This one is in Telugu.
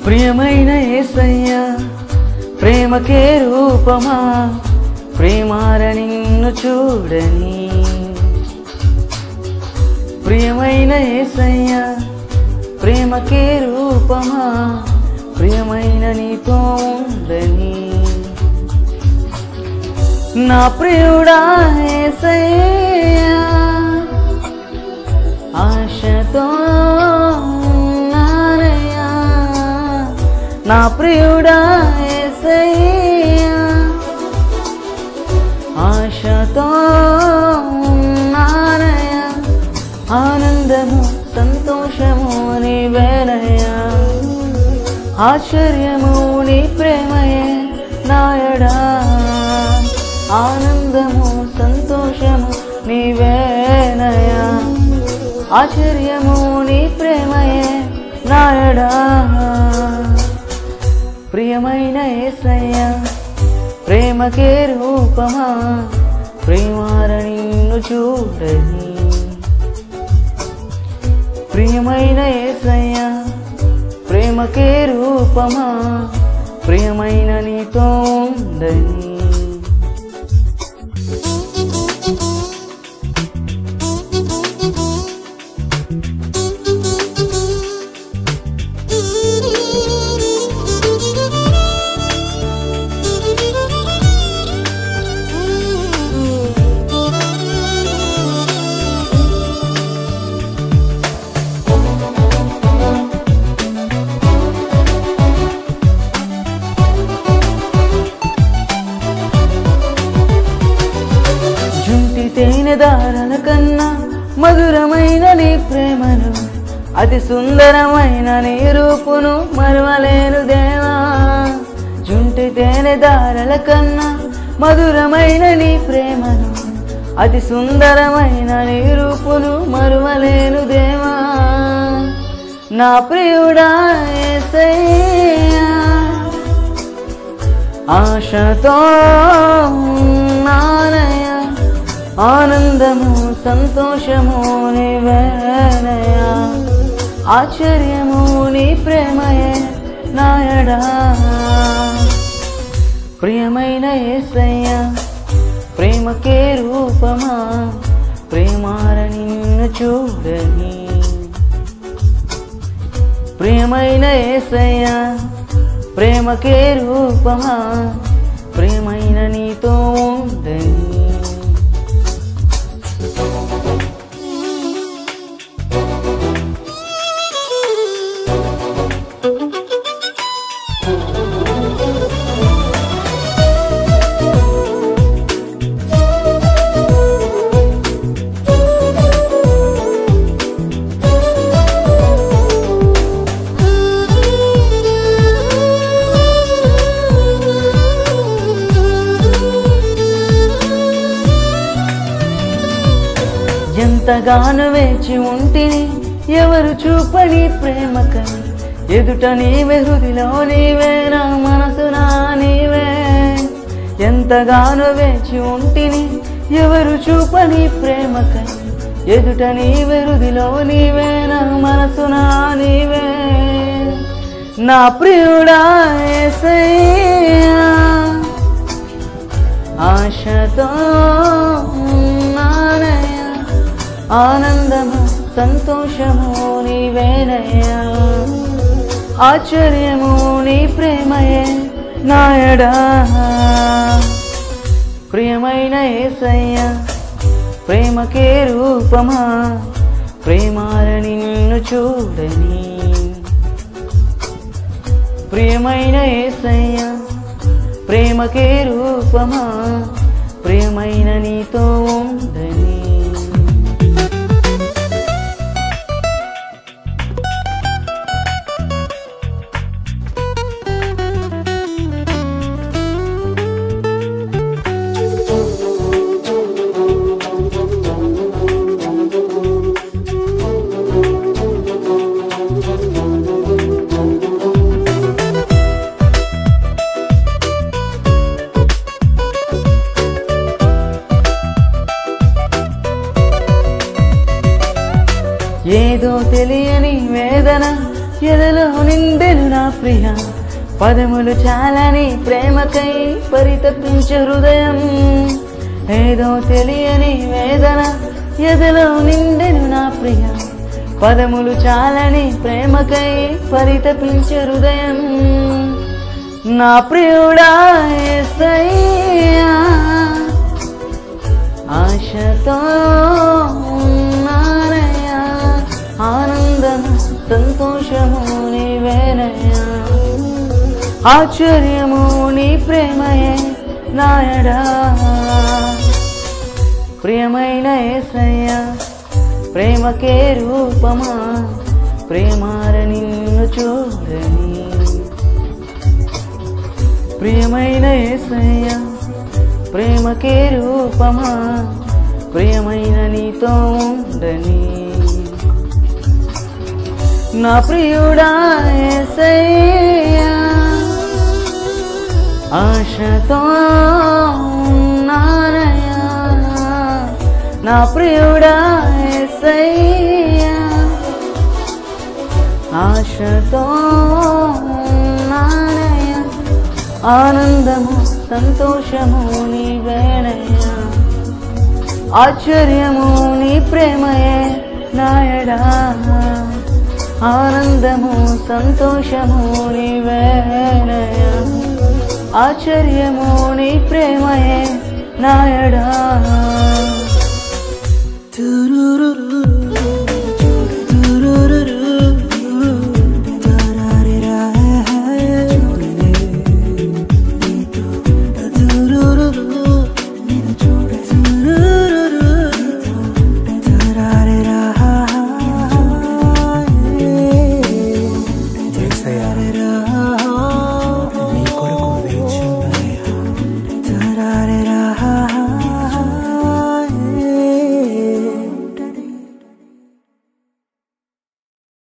ప్రియమైన ఏసయ్య ప్రేమకే రూపమా ప్రేమార నిన్ను చూడని ప్రియమైన ఏసయ్య ప్రేమకే రూపమా ప్రియమైన నీతో ఉందని నా ప్రియుడా ఏసయ్యా ఆశతో ఉన్నానయ్యా నా ప్రియుడా ఏసయ్యా ఆశతో ఉన్నానయ్యా ఆనందము సంతోషము నీవేనయ్యా ఆశ్చర్యము నీ ప్రేమయే నాయడా ఆనందము సంతోషము నీవేనయా ఆశ్చర్యము నీ ప్రేమయే నాయడా ప్రియమైన ఏసయ్య ప్రేమకే రూపమా ప్రేమార నిన్ను చూడని ప్రియమైన ఏసయ్య ప్రేమకే రూపమా ప్రియమైన నీతో ఉందని జుంటి తేనె దారల కన్నా మధురమైన నీ ప్రేమను అతి సుందరమైన నీ రూపును మరవలేను దేవా జుంటి తేనె దారల కన్నా మధురమైన నీ ప్రేమను అతి సుందరమైన నీ రూపును మరువలేను దేవా నా ప్రియుడా యేసయ్యా ఆశతో ఉన్నానయ ఆనందము సంతోషము నీవేనయ ఆశ్చర్యము నీ ప్రేమయే నాయడా ప్రియమైన ఏసయ్య ప్రేమకే రూపమా ప్రేమార నిన్ను చూడని ప్రియమైన ఏసయ్య ప్రేమకే రూపమా ప్రేమైన నీతో ఉండని ఎంతగానో వేచి ఉంటిని ఎవరు చూపని ప్రేమకని ఎదుట నీవే హృదిలో నీవే నా మనసునా నీవే ఎంతగానో వేచి ఉంటిని ఎవరు చూపని ప్రేమకని ఎదుట నీవే హృదిలో నీవే నా మనసునా నీవే నా ప్రియుడా యేసయ్యా ఆశతో ఉన్నానయ్యా ఆనందము సంతోషము నీవేనయ్యా ఆశ్చర్యము నీ ప్రేమయే నాయడా ప్రియమైన ఏసయ్య ప్రేమకే రూపమా ప్రేమార నిన్ను చూడని ప్రియమైన ఏసయ్య ప్రేమకే రూపమా ప్రియమైన నీతో ఉండని ఏదో తెలియని వేదన ఎదలో నిండెను నా ప్రియ పదములు చాలని ప్రేమకై పరితపించే హృదయం ఏదో తెలియని వేదన ఎదలో నిండెను నా ప్రియ పదములు చాలని ప్రేమకై పరితపించే హృదయం నా ప్రియుడా యేసయ్యా ఆశతో ఉన్నానయ్యా ఆనందము సంతోషము నీవేనయ్యా ఆశ్చర్యము నీ ప్రేమయే నాయడా ప్రియమైన ఏసయ్యా ప్రేమకే రూపమా ప్రేమార నిన్ను చూడని ప్రియమైన ఏసయ్యా ప్రేమకే రూపమా ప్రియమైన నీతో ఉండని నా ప్రియుడా యేసయ్యా ఆశతో ఉన్నానయ్యా నా ప్రియుడా యేసయ్యా ఆశతో ఉన్నానయ్యా ఆనందము సంతోషము నీవేనయ్యా ఆశ్చర్యము నీ ప్రేమయే నాయడా ఆనందము సంతోషము నీవేనయ్యా ఆశ్చర్యము నీ ప్రేమయే నాయడా